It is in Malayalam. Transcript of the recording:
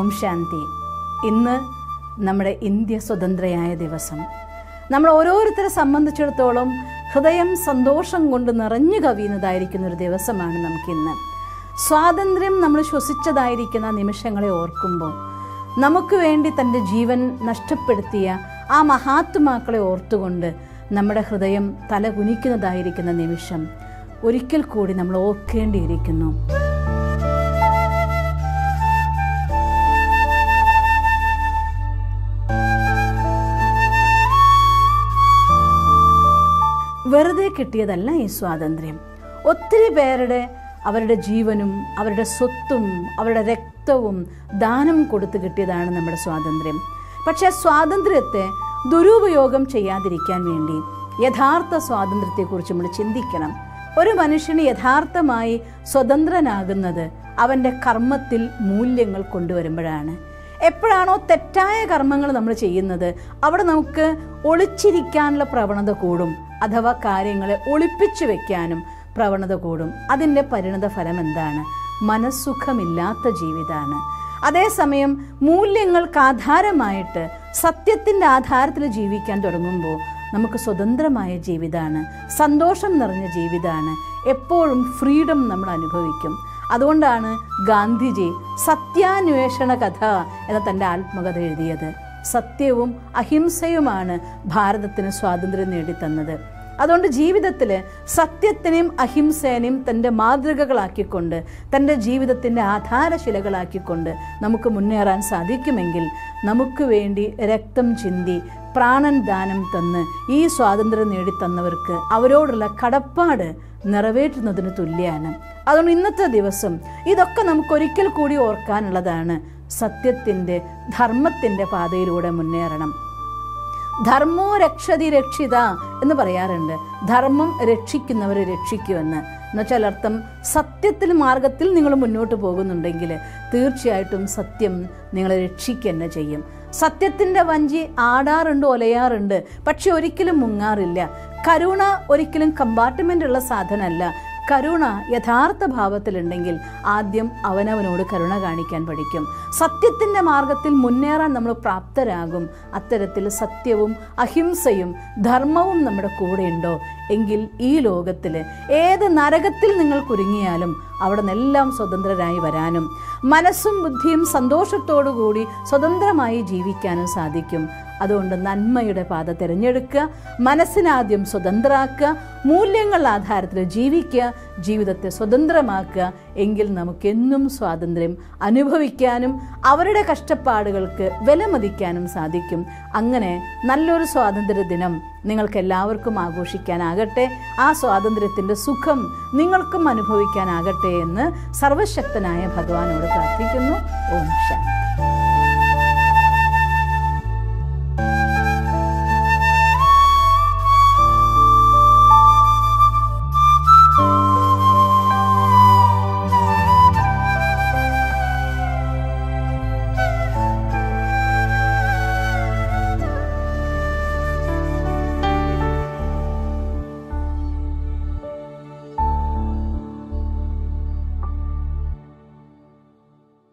ഓം ശാന്തി ഇന്ന് നമ്മുടെ ഇന്ത്യ സ്വതന്ത്രയായ ദിവസം നമ്മൾ ഓരോരുത്തരെ സംബന്ധിച്ചിടത്തോളം ഹൃദയം സന്തോഷം കൊണ്ട് നിറഞ്ഞു കവിയുന്നതായിരിക്കുന്ന ഒരു ദിവസമാണ് നമുക്കിന്ന് സ്വാതന്ത്ര്യം നമ്മൾ ശ്വസിച്ചതായിരിക്കുന്ന നിമിഷങ്ങളെ ഓർക്കുമ്പോൾ നമുക്ക് വേണ്ടി തൻ്റെ ജീവൻ നഷ്ടപ്പെടുത്തിയ ആ മഹാത്മാക്കളെ ഓർത്തുകൊണ്ട് നമ്മുടെ ഹൃദയം തല കുനിക്കുന്നതായിരിക്കുന്ന നിമിഷം ഒരിക്കൽ കൂടി നമ്മൾ ഓർക്കേണ്ടിയിരിക്കുന്നു വെറുതെ കിട്ടിയതല്ല ഈ സ്വാതന്ത്ര്യം ഒത്തിരി പേരുടെ അവരുടെ ജീവനും അവരുടെ സ്വത്തും അവരുടെ രക്തവും ദാനം കൊടുത്തു കിട്ടിയതാണ് നമ്മുടെ സ്വാതന്ത്ര്യം പക്ഷെ സ്വാതന്ത്ര്യത്തെ ദുരുപയോഗം ചെയ്യാതിരിക്കാൻ വേണ്ടി യഥാർത്ഥ സ്വാതന്ത്ര്യത്തെക്കുറിച്ച് നമ്മൾ ചിന്തിക്കണം ഒരു മനുഷ്യന് യഥാർത്ഥമായി സ്വതന്ത്രനാകുന്നത് അവൻ്റെ കർമ്മത്തിൽ മൂല്യങ്ങൾ കൊണ്ടുവരുമ്പോഴാണ് എപ്പോഴാണോ തെറ്റായ കർമ്മങ്ങൾ നമ്മൾ ചെയ്യുന്നത് അവിടെ നമുക്ക് ഒളിച്ചിരിക്കാനുള്ള പ്രവണത കൂടും അഥവാ കാര്യങ്ങളെ ഒളിപ്പിച്ചു വെക്കാനും പ്രവണത കൂടും അതിൻ്റെ പരിണത ഫലം എന്താണ് മനസ്സുഖമില്ലാത്ത ജീവിതമാണ് അതേസമയം മൂല്യങ്ങൾക്ക് ആധാരമായിട്ട് സത്യത്തിൻ്റെ ആധാരത്തിൽ ജീവിക്കാൻ തുടങ്ങുമ്പോൾ നമുക്ക് സ്വതന്ത്രമായ ജീവിതമാണ് സന്തോഷം നിറഞ്ഞ ജീവിതമാണ് എപ്പോഴും ഫ്രീഡം നമ്മൾ അനുഭവിക്കും അതുകൊണ്ടാണ് ഗാന്ധിജി സത്യാന്വേഷണ കഥ എന്ന തൻ്റെ ആത്മകഥ എഴുതിയത് സത്യവും അഹിംസയുമാണ് ഭാരതത്തിന് സ്വാതന്ത്ര്യം നേടിത്തന്നത് അതുകൊണ്ട് ജീവിതത്തിൽ സത്യത്തിനെയും അഹിംസേനെയും തൻ്റെ മാതൃകകളാക്കിക്കൊണ്ട് തൻ്റെ ജീവിതത്തിൻ്റെ ആധാരശിലകളാക്കിക്കൊണ്ട് നമുക്ക് മുന്നേറാൻ സാധിക്കുമെങ്കിൽ നമുക്ക് വേണ്ടി രക്തം ചിന്തി പ്രാണൻ ദാനം തന്ന് ഈ സ്വാതന്ത്ര്യം നേടിത്തന്നവർക്ക് അവരോടുള്ള കടപ്പാട് നിറവേറ്റുന്നതിന് തുല്യമാണ് അതുകൊണ്ട് ഇന്നത്തെ ദിവസം ഇതൊക്കെ നമുക്ക് ഒരിക്കൽ കൂടി ഓർക്കാനുള്ളതാണ് സത്യത്തിൻ്റെ ധർമ്മത്തിൻ്റെ പാതയിലൂടെ മുന്നേറണം ധർമ്മോ രക്ഷതി രക്ഷിത എന്ന് പറയാറുണ്ട് ധർമ്മം രക്ഷിക്കുന്നവരെ രക്ഷിക്കുമെന്ന് എന്നുവെച്ചാൽ അർത്ഥം സത്യത്തിൽ മാർഗത്തിൽ നിങ്ങൾ മുന്നോട്ട് പോകുന്നുണ്ടെങ്കിൽ തീർച്ചയായിട്ടും സത്യം നിങ്ങളെ രക്ഷിക്കുക തന്നെ ചെയ്യും സത്യത്തിൻ്റെ വഞ്ചി ആടാറുണ്ട് ഒലയാറുണ്ട് പക്ഷെ ഒരിക്കലും മുങ്ങാറില്ല കരുണ ഒരിക്കലും കമ്പാർട്ട്മെൻ്റ് ഉള്ള സാധനമല്ല കരുണ യഥാർത്ഥ ഭാവത്തിലുണ്ടെങ്കിൽ ആദ്യം അവനവനോട് കരുണ കാണിക്കാൻ പഠിക്കും സത്യത്തിൻ്റെ മാർഗത്തിൽ മുന്നേറാൻ നമ്മൾ പ്രാപ്തരാകും അത്തരത്തിൽ സത്യവും അഹിംസയും ധർമ്മവും നമ്മുടെ കൂടെയുണ്ടോ എങ്കിൽ ഈ ലോകത്തിൽ ഏത് നരകത്തിൽ നിങ്ങൾ കുരുങ്ങിയാലും അവിടെ നിന്നെല്ലാം സ്വതന്ത്രരായി വരാനും മനസ്സും ബുദ്ധിയും സന്തോഷത്തോടുകൂടി സ്വതന്ത്രമായി ജീവിക്കാനും സാധിക്കും അതുകൊണ്ട് നന്മയുടെ പാത തിരഞ്ഞെടുക്കുക മനസ്സിനാദ്യം സ്വതന്ത്രമാക്കുക മൂല്യങ്ങളുടെ ആധാരത്തിൽ ജീവിക്കുക ജീവിതത്തെ സ്വതന്ത്രമാക്കുക എങ്കിൽ നമുക്കെന്നും സ്വാതന്ത്ര്യം അനുഭവിക്കാനും അവരുടെ കഷ്ടപ്പാടുകൾക്ക് വിലമതിക്കാനും സാധിക്കും അങ്ങനെ നല്ലൊരു സ്വാതന്ത്ര്യ ദിനം നിങ്ങൾക്ക് എല്ലാവർക്കും ആഘോഷിക്കാനാകട്ടെ ആ സ്വാതന്ത്ര്യത്തിൻ്റെ സുഖം നിങ്ങൾക്കും അനുഭവിക്കാനാകട്ടെ എന്ന് സർവശക്തനായ ഭഗവാനോട് പ്രാർത്ഥിക്കുന്നു ഓം ശാന്തി